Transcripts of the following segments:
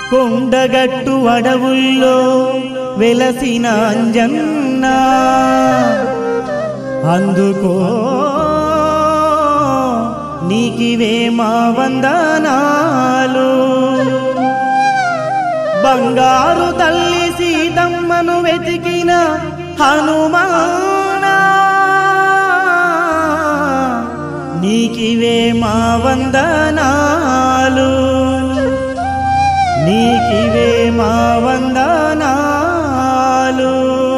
కొండగట్టు అడవుల్లో వెలసిన అంజన్న అందుకో నీకివే మా వందనాలు బంగారు తల్లి సీతమ్మను వెతికిన హనుమానా నీకివే మా వందనాలు నీకివే మా వందనాలు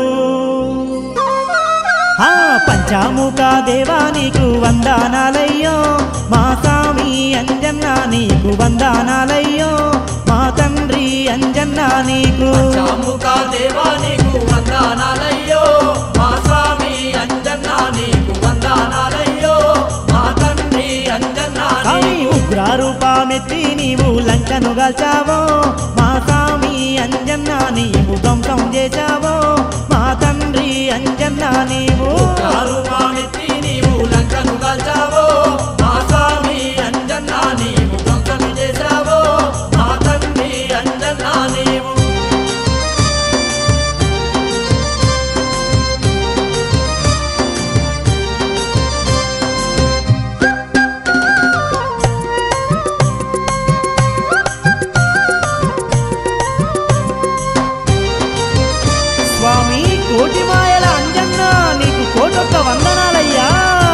ఆ పంచాముఖ దేవా నీకు వందనాలయ్యో మా స్వామి అంజన్న నీకు వందనాలయ్యో మా తండ్రి అంజన్న నీకు చాముక దేవా నీకు వందనాలయ్యో మా స్వామి అంజన్న నీకు వందనాలయ్యో మా తండ్రి అంజన్న స్వామి ఉగ్రరూపమెత్తి నీవు లంకను గల్చావో మా స్వామి అంజన్న నీవు ధ్వంసం చేశావో మా తండ్రి అంజన్న నీవు కారుమామెత్తి నీవు లంకను కాల్చావో మా స్వామి అంజన్న నీవు ధ్వంసం చేశావో మా తండ్రి అంజన్న నీవు స్వామి కోటి మాయల అంజన్న నీకు కోటొక్క వందనాలయ్యా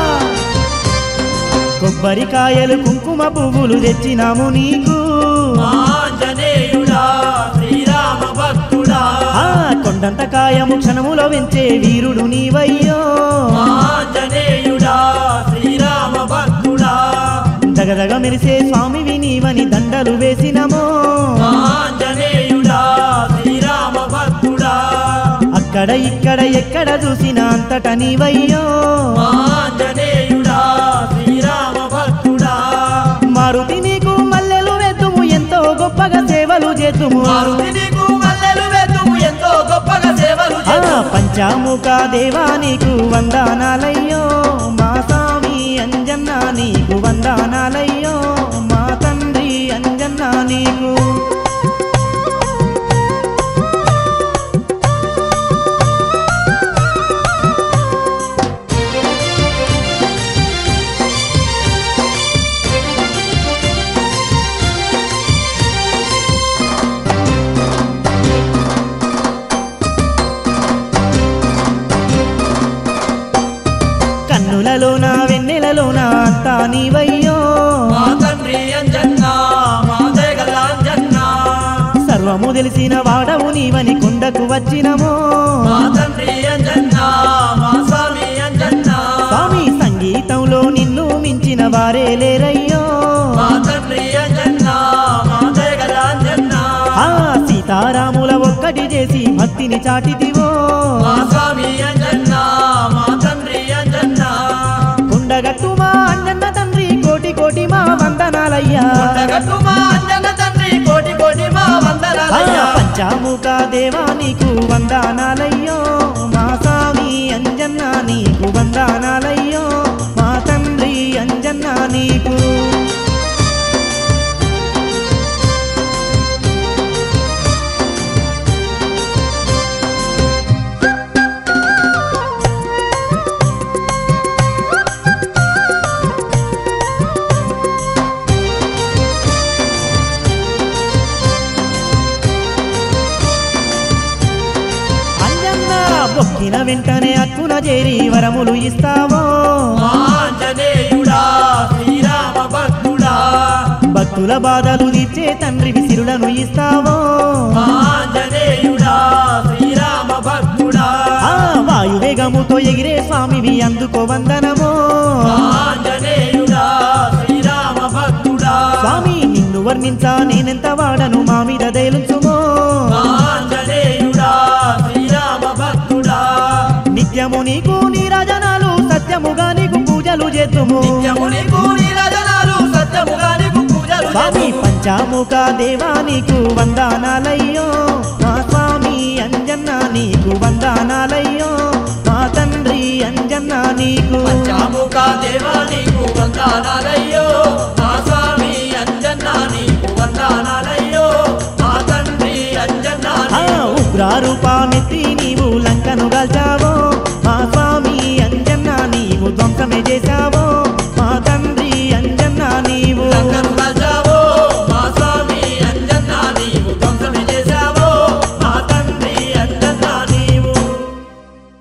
కొబ్బరికాయలు కుంకుమ పువ్వులు తెచ్చినాము నీకు ఆంజనేయుడా శ్రీరామ భక్తుడా ఆ కొండంత కాయము క్షణములో వెంచే వీరుడు నీవయ్యో ఆంజనేయుడా శ్రీరామ భక్తుడా దగదగ మెరిసే స్వామివి నీవని దండలు వేసినమో ఆంజనేయుడా శ్రీరామ భక్తుడా అక్కడ ఇక్కడ ఎక్కడ చూసినా అంతట నీవయ్యో ఆంజనేయుడా శ్రీరామ భక్తుడా మారుతి నీకు మల్లెలు వెద్దుము ఎంతో గొప్పగా సేవలు చేద్దుము మారుతి నీకు మల్లెలు వేతుము ఎంతో గొప్పగా సేవలు ఆ చేద్దుము. పంచాముఖ దేవా నీకు వందనాలయ్యో మా స్వామి అంజన్న నీకు వందనాలయ్యో మా తండ్రి అంజన్న నీకు కన్నులలోన వెన్నెలలోన అంతా నీవయ్యో మా తండ్రి అంజన్న మా దేగల అంజన్న సర్వము తెలిసిన వాడవు నీవని కొండకు వచ్చినమో మా తండ్రి అంజన్న మా స్వామి అంజన్న స్వామి సంగీతంలో నిన్ను మించిన వారే లేరయ్యో మా తండ్రి అంజన్న మా దేగల అంజన్న ఆ సీతారాముల ఒక్కటి చేసి భక్తిని చాటిదివో మా స్వామి అంజన్న మా తండ్రి అంజన్న కొండగట్టు మా అంజన్న తండ్రి కోటి కోటి మా వందనాలయ్యా కొండగట్టు మా అంజన్న తండ్రి కోటి కోటి మా ఆ వందనాలయ్యా పంచాముఖ దేవా నీకు వందనాలయ్యో మా స్వామి అంజన్న నీకు వందనాలయ్యో మా తండ్రి అంజన్న నీకు అంజన్న మొక్కిన వెంటనే అక్కున చేరి వరములు ఇస్తావో ఆంజనేయుడా శ్రీరామ భక్తుడా భక్తుల బాధలు తీర్చే తండ్రి విసిరులను ఇస్తావో ఆంజనేయుడా శ్రీరామ భక్తుడా ఆ వాయువేగముతో ఎగిరే స్వామివి అందుకో వందనమో ఆంజనేయుడా శ్రీరామ భక్తుడా స్వామి నిన్ను వర్ణించా నేనెంత వాడను మా మీద దేలుచుమో ఆంజనేయుడా శ్రీరామ భక్తుడా నిత్యము నీకు నీరాజనాలు సత్యముగా నీకు పూజలు చేద్దుము నిత్యము నీకు నీరాజనాలు సత్యముగా నీకు పూజలు స్వామి చేతుము. పంచాముఖ దేవా నీకు వందనాలయ్యో మా స్వామి అంజన్న నీకు వందనాలయ్యో మా తండ్రి అంజన్న నీకు పంచాముఖ దేవా నీకు వందనాలయ్యో మా స్వామి అంజన్న నీకు వందనాలయ్యో మా లంకను గాల్చావో మా స్వామి అంజన్న నీవు ధ్వంసమే చేశావో